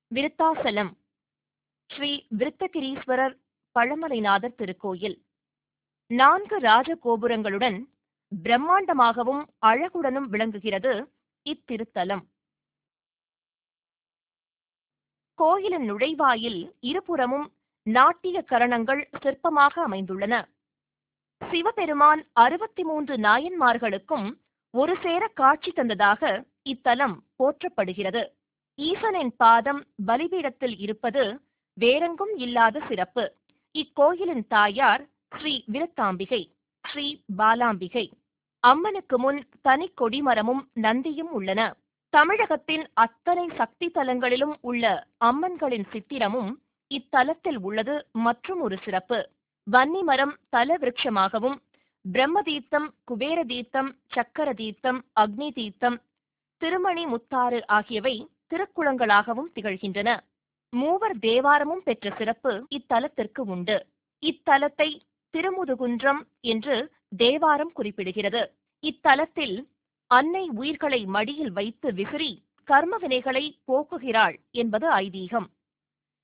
விருத்தாசலம் ஸ்ரீ விருத்தகிரீஸ்வரர் பழமலைநாதர் திருக்கோயில் நான்கு ராஜகோபுரங்களுடன் பிரம்மாண்டமாகவும் அழகுடனும் விளங்குகிறது இத்திருத்தலம் கோயிலின் நுழைவாயில் இருபுறமும் நாட்டிய கரணங்கள் சிற்பமாக அமைந்துள்ளன சிவபெருமான் அறுபத்தி மூன்று நாயன்மார்களுக்கும் ஒரு சேர காட்சி தந்ததாக இத்தலம் போற்றப்படுகிறது ஈசனின் பாதம் பலிபீடத்தில் இருப்பது வேறெங்கும் இல்லாத சிறப்பு இக்கோயிலின் தாயார் ஸ்ரீ விருத்தாம்பிகை ஸ்ரீ பாலாம்பிகை அம்மனுக்கு முன் தனி கொடிமரமும் நந்தியும் உள்ளன தமிழகத்தின் அத்தனை சக்தி தலங்களிலும் உள்ள அம்மன்களின் சித்திரமும் இத்தலத்தில் உள்ளது மற்றும் ஒரு சிறப்பு வன்னி மரம் தல விருட்சமாகவும் பிரம்ம தீர்த்தம் குபேர தீர்த்தம் சக்கர தீர்த்தம் அக்னி தீர்த்தம் திருமணி முத்தாறு ஆகியவை திருக்குளங்களாகவும் திகழ்கின்றன மூவர் தேவாரமும் பெற்ற சிறப்பு இத்தலத்திற்கு உண்டு இத்தலத்தை திருமுதுகுன்றம் என்று தேவாரம் குறிப்பிடுகிறது இத்தலத்தில் அன்னை உயிர்களை மடியில் வைத்து விசிறி கர்ம வினைகளை போக்குகிறாள் என்பது ஐதீகம்